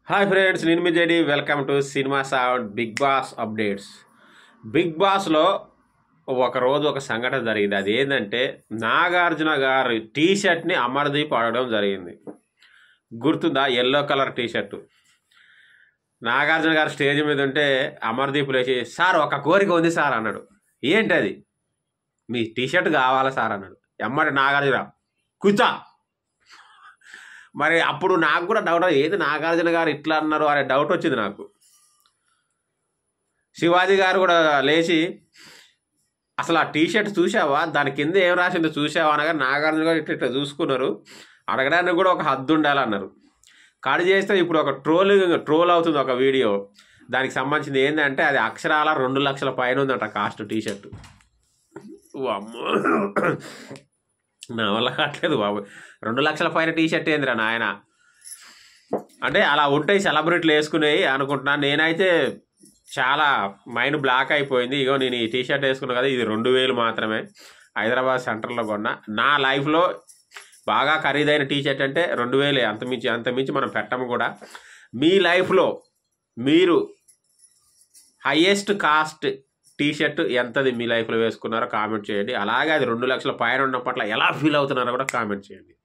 hi friends నేను మీ JD welcome to cinema sound big boss updates big బాస్లో ఒక రోజు ఒక సంఘటన జరిగింది అది ఏంటంటే నాగార్జున గారి టీ షర్ట్ని అమర్దీప్ అడగడం జరిగింది గుర్తుందా yellow colour T shirt Nagarjuna గారు స్టేజ్ మీద ఉంటే అమర్దీప్ లేచి సార్ ఒక కోరిక ఉంది సార్ అన్నాడు ఏంటి అది మీ టీ షర్ట్ కావాలా సార్ అన్నాడు ఎమ్మడి నాగార్జున కూర్చో మరి అప్పుడు నాకు కూడా డౌట్ ఏది నాగార్జున గారు ఇట్లా అన్నారు అనే డౌట్ వచ్చింది నాకు శివాజీ గారు కూడా లేచి అసలు ఆ టీ షర్ట్ చూసావా దాని కింద ఏం రాసిందో చూసావా అనగా నాగార్జున గారు ఇట్లా ఇట్లా చూసుకున్నారు అడగడానికి కూడా ఒక హద్దు ఉండాలన్నారు కట్ చేస్తే ఇప్పుడు ఒక ట్రోల్ ట్రోల్ అవుతుంది ఒక వీడియో దానికి సంబంధించింది ఏంటంటే అది అక్షరాల రెండు లక్షల పైన ఉందంట కాస్ట్ టీ షర్ట్ అమ్మో నా వల్ల కావట్లేదు బాబు రెండు లక్షల పైన టీ షర్ట్ ఏందిరా నాయన అంటే అలా ఉంటాయి సెలబ్రిటీలు వేసుకునేవి అనుకుంటున్నాను నేనైతే చాలా మైండ్ బ్లాక్ అయిపోయింది ఇగో నేను ఈ టీ షర్ట్ వేసుకున్నా కదా ఇది రెండు వేలు మాత్రమే హైదరాబాద్ సెంటర్లో కొన్నా నా లైఫ్లో బాగా ఖరీదైన టీ షర్ట్ అంటే రెండు వేలే అంతమించి అంతమించి మనం పెట్టము కూడా మీ లైఫ్లో మీరు హయ్యెస్ట్ కాస్ట్ టీ షర్ట్ ఎంతది మీ లైఫ్లో వేసుకున్నారో కామెంట్ చేయండి అలాగే అది రెండు లక్షల పైన ఉన్నప్పట్ల ఎలా ఫీల్ అవుతున్నారో కూడా కామెంట్ చేయండి